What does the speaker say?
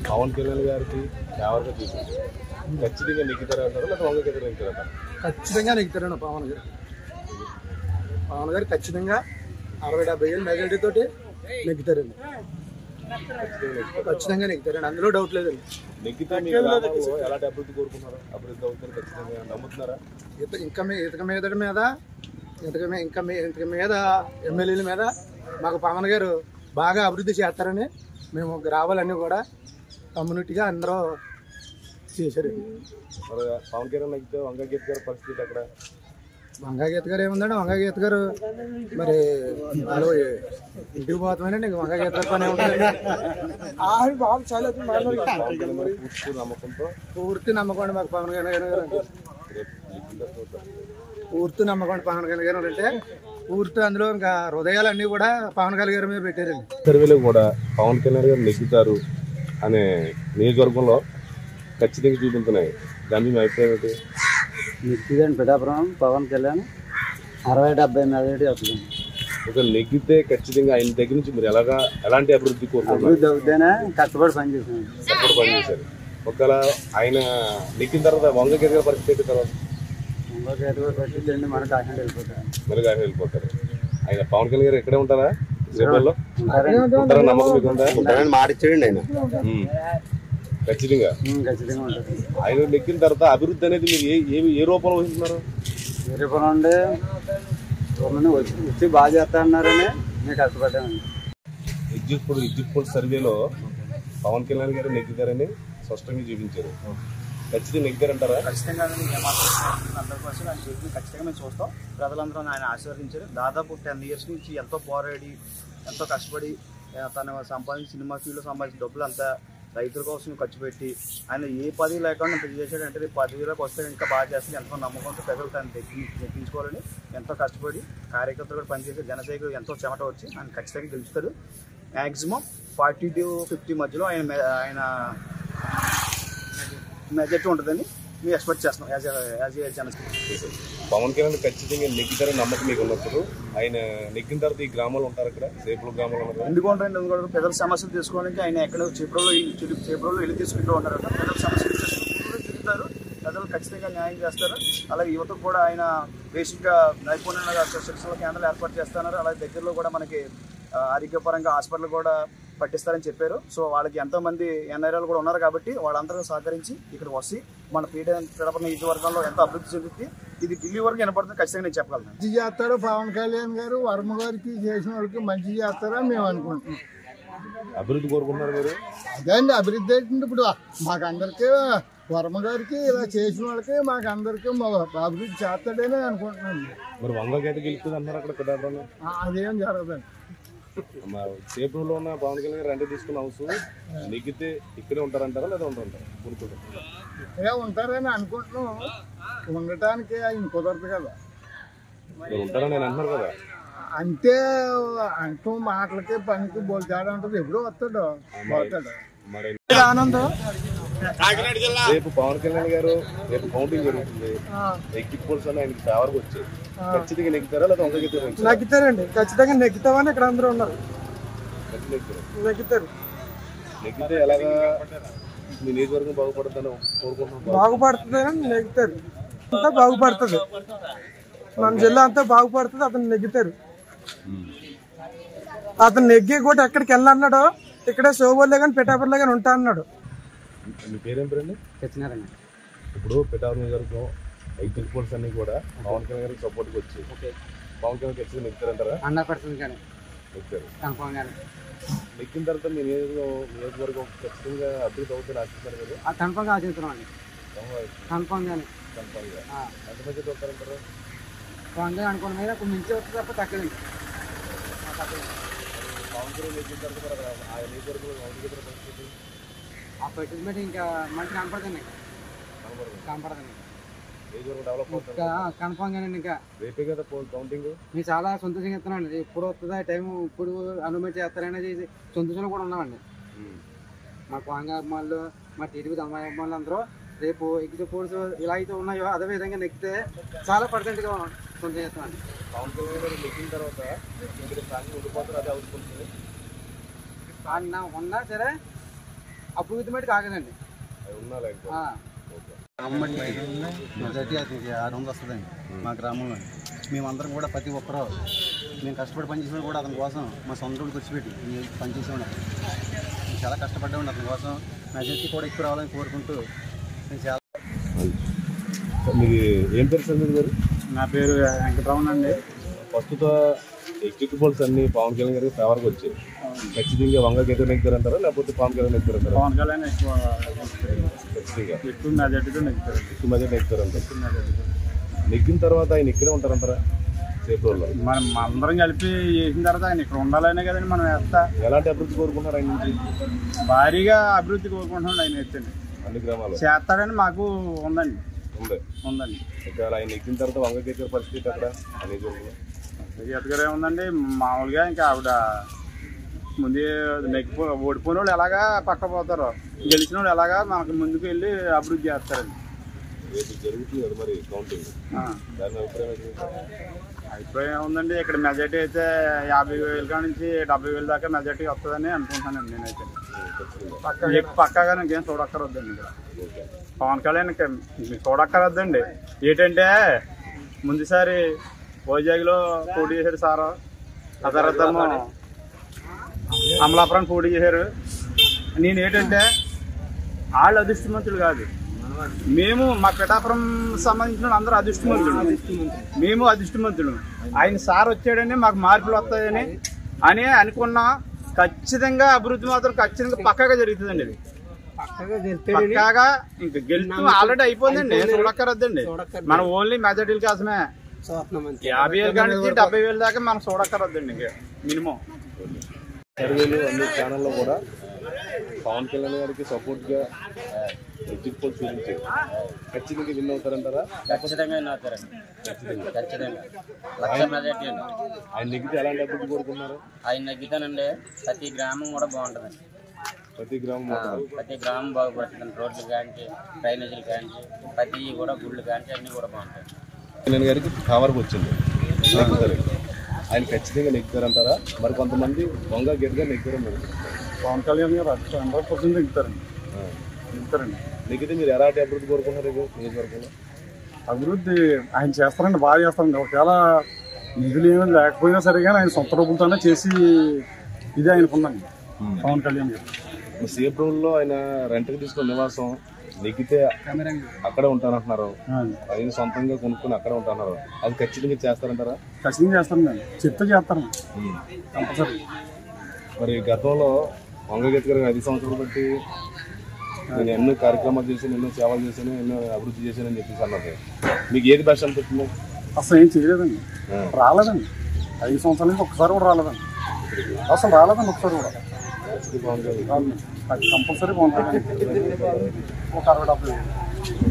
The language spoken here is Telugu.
పవన్ కళ్యాణ్ గారికి ఎవరిగా చూపించారు ఖచ్చితంగా నెగ్గుతారు అంటారు లేదా వంగ గీతలు నెగ్గుతారు అంటారు ఖచ్చితంగా నెగ్గుతారండి పవన్ గారు పవన్ గారు ఖచ్చితంగా అరవై డెబ్బై ఏళ్ళు మెజారిటీ తోటి నెగ్గుతారండి ఖచ్చితంగా నెగ్గుతారండి అందులో డౌట్ లేదండి నెగ్గితే మీ గ్రామంలో ఎలాంటి అభివృద్ధి కోరుకున్నారా అభివృద్ధి అవుతుంది ఖచ్చితంగా నమ్ముతున్నారా ఇత ఇంకా మీ ఇతక మీద మీద ఇతక మీ- ఇంకా మీ ఇతక మీద ఎమ్మెల్యేల మీద మాకు పవన్ గారు బాగా అభివృద్ధి చేస్తారని మేము గ్రామాలన్నీ కూడా కమ్యూనిటీగా అందరూ చేశారండి మరి పవన్ కళ్యాణ్ నెగ్గితే వంగ గీత గారి పరిస్థితి అక్కడ వంగాగీత గారు ఏముందండి వంగాగీత గారు మరి వాళ్ళు ఇంటికి పోతామని నీకు వంగాగీత గారి పని ఏముంటుంది బాబు చాలా పవన్ కళ్యాణ్ గారి పూర్తి నమ్మకంతో పూర్తి నమ్మకం మాకు పవన్ కళ్యాణ్ గారు అంటే రేపు నెగ్గిందా చూద్దాం. పూర్తి నమ్మకం పవన్ కళ్యాణ్ గారు అంటే పూర్తి అందులో ఇంకా హృదయాలన్నీ కూడా పవన్ కళ్యాణ్ గారి మీద పెట్టారండి సర్వేలో కూడా పవన్ కళ్యాణ్ గారు నెగ్గుతారు అనే నియోజకవర్గంలో ఖచ్చితంగా చూపించున్నాయి దాని మీద మీ అభిప్రాయం ఏంటి నిత్యదండి పిఠాపురం పవన్ కళ్యాణ్ అరవై డెబ్బై మెజారిటీ వస్తుంది ఒక నెగ్గితే ఖచ్చితంగా ఆయన దగ్గర నుంచి మీరు ఎలాగా ఎలాంటి అభివృద్ధి కోరుకుంటున్నారు అభివృద్ధి అవుతేనే కష్టపడి పనిచేస్తున్నాను ఎప్పుడు పనిచేశారు ఒకవేళ ఆయన నెగ్గిన తర్వాత వంగ గీత గారి పరిస్థితి ఏంటి తర్వాత ఇంకో కేటగిరీ పరిస్థితి అండి మన కాకినాడ వెళ్ళిపోతారు మరి ఆయన వెళ్ళిపోతారు ఆయన పవన్ కళ్యాణ్ గారు ఇక్కడే ఉంటారా రేపల్లో ఉంటారా నమ్మకం మీకు ఉందా ఉంటారని మాట ఇచ్చాడండి ఆయన ఉమ్. ఖచ్చితంగా ఉమ్, ఖచ్చితంగా ఉంటుంది ఆయన నెగ్గిన తర్వాత అభివృద్ధి అనేది మీరు ఏ ఏ- ఏ రూపంలో వహిస్తున్నారు వేరేపురం నుండి వాళ్ళని వచ్చి వచ్చి బాగా చేస్తా అన్నారని నేను కష్టపడ్డానండి ఎగ్జిట్ పోల్ ఎగ్జిట్ పోల్ సర్వేలో పవన్ కళ్యాణ్ గారు నెగ్గుతారని స్పష్టంగా చూపించారు ఖచ్చితంగా నెగ్గారంటారా ఖచ్చితంగా హండ్రెడ్ పర్సెంట్ ఆయన చేతిని ఖచ్చితంగా మేము చూస్తాం ప్రజలందరూ ఆయన ఆశీర్వదించారు దాదాపు టెన్ ఇయర్స్ నుంచి ఎంతో పోరాడి ఎంతో కష్టపడి ఆ, తను సంపాదించి సినిమా ఫీల్డ్లో సంపాదించిన డబ్బులు అంతా రైతుల కోసం ఖర్చు పెట్టి ఆయన ఏ పదవి లేకుండా ఇంత చేశాడంటే రేపు పదవిలోకి వస్తే ఇంకా బాగా చేస్తే ఎంతో నమ్మకంతో ప్రజలు తను తెచ్చి తెప్పించుకోవాలని ఎంతో కష్టపడి కార్యకర్తలు కూడా పనిచేసే జనసైకులు ఎంతో చెమట వచ్చి ఆయన ఖచ్చితంగా గెలుస్తాడు మ్యాక్సిమం ఫార్టీ టు ఫిఫ్టీ మధ్యలో ఆయన మె- ఆయన మెజార్టీ ఉంటుందని మేము ఎక్స్పెక్ట్ చేస్తున్నాం as as a Janasena Pawan Kalyan ఖచ్చితంగా నెగ్గుతారని నమ్మకం మీకు ఉన్నప్పుడు ఆయన నెగ్గిన తర్వాత ఈ గ్రామాలు ఉంటారు ఇక్కడ సేపులు గ్రామాలు ఉన్నారు కదా? ఎందుకు ఉంటారండి ఎందుకంటే ప్రజల సమస్యలు తీసుకోవడానికి ఆయన ఎక్కడ చేపల్లో చేపల్లో వెళ్ళి తీసుకుంటూ ఉంటారట ప్రజల సమస్యలు తీసుకుంటూ తిరుగుతారు ప్రజలు ఖచ్చితంగా న్యాయం చేస్తారు అలాగే యువతకు కూడా ఆయన బేసిక్గా నైపుణ్య శిక్షణ కేంద్రాలు ఏర్పాటు చేస్తున్నారు అలాగే దగ్గరలో కూడా మనకి ఆ, ఆరోగ్యపరంగా హాస్పిటల్ కూడా పట్టిస్తారని చెప్పారు సో వాళ్ళకి ఎంతో మంది ఎన్ఐఆర్లు కూడా ఉన్నారు కాబట్టి వాళ్ళందరూ సహకరించి ఇక్కడికి వస్తే మన పీడ పిడపన నియోజకవర్గంలో ఎంతో అభివృద్ధి చెందుతుంది ఇది ఢిల్లీ వరకు వినపడుతుంది ఖచ్చితంగా నేను చెప్పగలను మంచి చేస్తాడు పవన్ కళ్యాణ్ గారు వర్మ గారికి చేసిన వాళ్ళకి మంచి చేస్తారని మేము అనుకుంటున్నాం అభివృద్ధి కోరుకుంటున్నారు మీరు అదే అండి అభివృద్ధి ఏంటంటే ఇప్పుడు మాకందరికీ వర్మ గారికి ఇలా చేసిన వాళ్ళకి మాకందరికీ మా- అభివృద్ధి చేస్తాడని అనుకుంటున్నాను మరి వంగ గీత గెలుస్తుంది అంటున్నారు అక్కడ పిఠాపురంలో ఆ, అదేం జరగదండి మా సేపులో ఉన్న పవన్ కళ్యాణ్ గారు రెంట్ తీసుకున్న హౌస్ నెగ్గితే ఇక్కడే ఉంటారంటారా లేదా ఉంటారంటారా కూరుకుంటారు ఇక్కడే ఉంటారని అనుకుంటున్నాం ఉండటానికి ఆయన కుదరదు కదా మీరు ఉంటారని నేను అంటున్నారు కదా అంటే అంటూ మాటలకి పనికి బోల్ తేడా ఉంటుంది ఎప్పుడో వస్తాడు పోతాడు మరి ఆనందం రేపు పవన్ కళ్యాణ్ గారు రేపు కౌంటింగ్ జరుగుతుంది ఎగ్జిట్ పోల్స్ అని ఆయనకి ఫేవర్గా వచ్చాయి ఖచ్చితంగా నెగ్గుతారా లేదా వంగ గీత నెగ్గుతారా? నెగ్గుతారండి ఖచ్చితంగా నెగ్గుతామని ఇక్కడ అందరూ ఉన్నారు ఖచ్చితంగా నెగ్గుతారు నెగ్గుతారు నెగ్గితే ఎలాగా మీ నియోజకవర్గం బాగుపడుతుందని కోరుకుంటున్నాం బాగుపడుతుందని నెగ్గుతారు అంతా బాగుపడుతుంది మన జిల్లా అంతా బాగుపడుతుంది అతను నెగ్గుతారు అతను నెగ్గి కూడా ఎక్కడికి వెళ్ళన్నాడో ఇక్కడే సోబోర్లో కానీ పిఠాపురలో కానీ ఉంటా అన్నాడు మీ పేరేం పేరండి తెచ్చినారండి ఇప్పుడు పిఠాపురం నియోజకవర్గం ఎగ్జిట్ పోల్స్ అన్ని కూడా పవన్ కళ్యాణ్ గారికి సపోర్ట్కి వచ్చి పవన్ కళ్యాణ్ ఖచ్చితంగా నెగ్గుతారంటారా హండ్రెడ్ పర్సెంట్ కానీ నెగ్గుతారు కన్ఫామ్ కానీ నెగ్గిన తర్వాత మీ నియోజకవర్గం నియోజకవర్గం ఖచ్చితంగా అభివృద్ధి అవుతుంది ఆశిస్తున్నారు కదా కన్ఫామ్గా ఆశిస్తున్నాం అండి కన్ఫామ్ కానీ కన్ఫర్మ్గా ఎంతమంది వస్తారంటారు వంద అనుకున్న మీద కొంచెం మించి వస్తుంది తప్ప తగ్గదండి పవన్ కళ్యాణ్ నెగ్గిన తర్వాత మరి అక్కడ ఆ నియోజకవర్గంలో వంద గీతల పరిస్థితి ఆ పెట్టుబడి ఇంకా మంచి కనపడుతుంది కనబడదు కనపడదండి నియోజకవర్గం డెవలప్ అవుతుంది ఇంకా కన్ఫామ్ కానీ ఇంకా రేపే కదా కౌంటింగ్ మేము చాలా సంతోషంగా ఇస్తున్నామండి ఎప్పుడు వస్తుందా టైం ఇప్పుడు అనుమతి చేస్తారనేది సంతోషంలో కూడా ఉన్నామండి మా కాంగ్రెస్ అభిమానులు మా టీడీపీ అమ్మాయి అభిమానులు అందరూ రేపు ఎగ్జిట్ పోల్స్ ఇలా అయితే ఉన్నాయో అదే విధంగా నెక్కితే చాలా పర్సెంట్గా సంతోషం చేస్తామండి పవన్ కళ్యాణ్ గారు నెగ్గిన తర్వాత ఇక్కడ స్థానిక ఉండిపోతారు అదే అవుతుంది ఆయన ఉన్నా సరే అభివృద్ధి మటుకు ఆగదండి అది ఉన్నా లేకపోతే ఆ. మెజార్టీ అది ఆరు వందలు వస్తుందండి మా గ్రామంలో మేమందరం కూడా ప్రతి ఒక్కరూ మేము కష్టపడి పనిచేసిన కూడా అతని కోసం మా సొంత ఊరికి వచ్చిపెట్టి మేము పనిచేసేవాడు మేము చాలా కష్టపడ్డామండి అతని కోసం మెజార్టీ కూడా ఎక్కువ రావాలని కోరుకుంటూ నేను చాలా మీది ఏం పేరు సార్ మీరు గారు నా పేరు వెంకటరమణ అండి ప్రస్తుత ఎగ్జిట్ పోల్స్ అన్ని పవన్ కళ్యాణ్ గారికి ఫేవర్గా వచ్చాయి ఖచ్చితంగా వంగకి ఎదురు నెగ్గుతారంటారా లేకపోతే పవన్ కళ్యాణ్ నెగ్గుతారంటారా పవన్ కళ్యాణ్ ఎక్కువ ఖచ్చితంగా ఎక్కువ మెజార్టీతో నెగ్గుతారు ఎక్కువ మెజార్టీ నెగ్గుతారంటారు నెగ్గిన తర్వాత ఆయన ఇక్కడే ఉంటారంటారా సేఫ్ రోడ్లో మనం అందరం కలిపి చేసిన తర్వాత ఆయన ఇక్కడ ఉండాలనే కదండి మనం వేస్తా ఎలాంటి అభివృద్ధి కోరుకుంటున్నారు ఆయన నుంచి భారీగా అభివృద్ధి కోరుకుంటున్నాడు ఆయన ఎత్తండి అన్ని గ్రామాలు చేస్తాడని మాకు ఉందండి ఉంది ఉందండి ఒకవేళ ఆయన నెగ్గిన తర్వాత వంగకి ఎదురు పరిస్థితి అక్కడ అనేది ఉంది. ఎత్తుగారు ఏముందండి మామూలుగా ఇంకా ఆవిడ ముందే నెగ్గిపో ఓడిపోయిన వాళ్ళు ఎలాగా పక్క పోతారు గెలిచిన వాళ్ళు ఎలాగా మనకు ముందుకు వెళ్ళి అభివృద్ధి చేస్తారండి రేపు జరుగుతుంది కదా మరి కౌంటింగ్ ఆ. దాని అభిప్రాయం ఏంటి? అభిప్రాయం ఏముందండి ఇక్కడ మెజార్టీ అయితే యాభై వేల కాడ నుంచి డెబ్బై వేల దాకా మెజార్టీ వస్తుందని అనుకుంటున్నానండి నేనైతే ఖచ్చితంగా ఎక్కువ పక్కాగా ఇంకేం చూడక్కరొద్దండి ఇక్కడ పవన్ కళ్యాణ్ కి మీకు చూడక్కరొద్దండి ఏంటంటే ముందుసారి వైజాగ్లో పోటీ చేశాడు సారు ఆ తర్వాత ఏమో అమలాపురం పోటీ చేశారు నేను ఏంటంటే వాళ్ళు అదృష్టవంతులు కాదు మేము మా పిఠాపురం సంబంధించిన అందరూ అదృష్టవంతులు మేము అదృష్టవంతులు ఆయన సార్ వచ్చాడని మాకు మార్పులు వస్తాయని అని అనుకున్నా ఖచ్చితంగా అభివృద్ధి మాత్రం ఖచ్చితంగా పక్కాగా జరుగుతుందండి ఇది పక్కగా గెలిపాడని పక్కాగా ఇంకా గెలుస్తూ ఆల్రెడీ అయిపోయిందండి చూడక్కరొద్దండి మనం ఓన్లీ మెజార్టీల కోసమే చూస్తున్నాం అంతే యాభై వేలు కాడి నుంచి డెబ్బై వేలు దాకా మనం చూడక్కరొద్దండి ఇంకా మినిమం సర్వేలు అన్ని ఛానల్లో కూడా పవన్ కళ్యాణ్ గారికి సపోర్ట్ గా ఎగ్జిట్ పోల్ చూపించారు ఖచ్చితంగా విన్ అవుతారంటారా ఖచ్చితంగా అవుతారండి ఖచ్చితంగా లక్ష మెజార్టీ అండి ఆయన నెగ్గితే ఎలాంటి అభివృద్ధి కోరుకున్నారు ఆయన నగ్గితేనండి ప్రతి గ్రామం కూడా బాగుంటుందండి ప్రతి గ్రామం ఆ, మొత్తం. ప్రతి గ్రామం బాగుపడుతుందండి రోడ్లు కాంచి డ్రైనేజీలు కాంచి ప్రతి కూడా గుళ్ళు కాంచి అన్నీ కూడా బాగుంటాయి కళ్యాణ్ గారికి కవర్కి వచ్చింది నెగ్గుతారు ఆయన ఖచ్చితంగా నెగ్గుతారంటారా మరి కొంతమంది దొంగ గెట్గా నెగ్గుతారు మరి పవన్ కళ్యాణ్ గారు హండ్రెడ్ పర్సెంట్ దిగుతారండి దిగుతారండి నెగ్గితే మీరు ఎలాంటి అభివృద్ధి కోరుకున్నారు ఇది నియోజకవర్గంలో అభివృద్ధి ఆయన చేస్తారండి బాగా చేస్తారండి ఒకవేళ నిధులు ఏమీ లేకపోయినా సరే కానీ ఆయన సొంత రూపులతోనే చేసి ఇది ఆయనకు ఉందండి పవన్ కళ్యాణ్ గారు సేఫ్ రోడ్లో ఆయన రెంట్కి తీసుకున్న నివాసం నెగ్గితే అక్కడే ఉంటానంటున్నారు ఆయన సొంతంగా కొనుక్కొని అక్కడే ఉంటున్నారు అది ఖచ్చితంగా చేస్తారంటారా ఖచ్చితంగా చేస్తారండి చెప్తే చేస్తారండి కంపల్సరీ మరి గతంలో వంగగీత గారు ఐదు సంవత్సరాలు బట్టి నేను ఎన్నో కార్యక్రమాలు చేశాను ఎన్నో సేవలు చేశాను ఎన్నో అభివృద్ధి చేశానని చెప్పేసి అన్నారు మీకు ఏది బెస్ట్ అనిపిస్తుంది అసలు ఏం చేయలేదండి రాలేదండి ఐదు సంవత్సరాల నుంచి ఒక్కసారి కూడా రాలేదండి అసలు రాలేదండి ఒకసారి కూడా పవన్ కళ్యాణ్ కంపల్సరీ బాగుంటుంది ఒక అరవై డెబ్బై వేలు.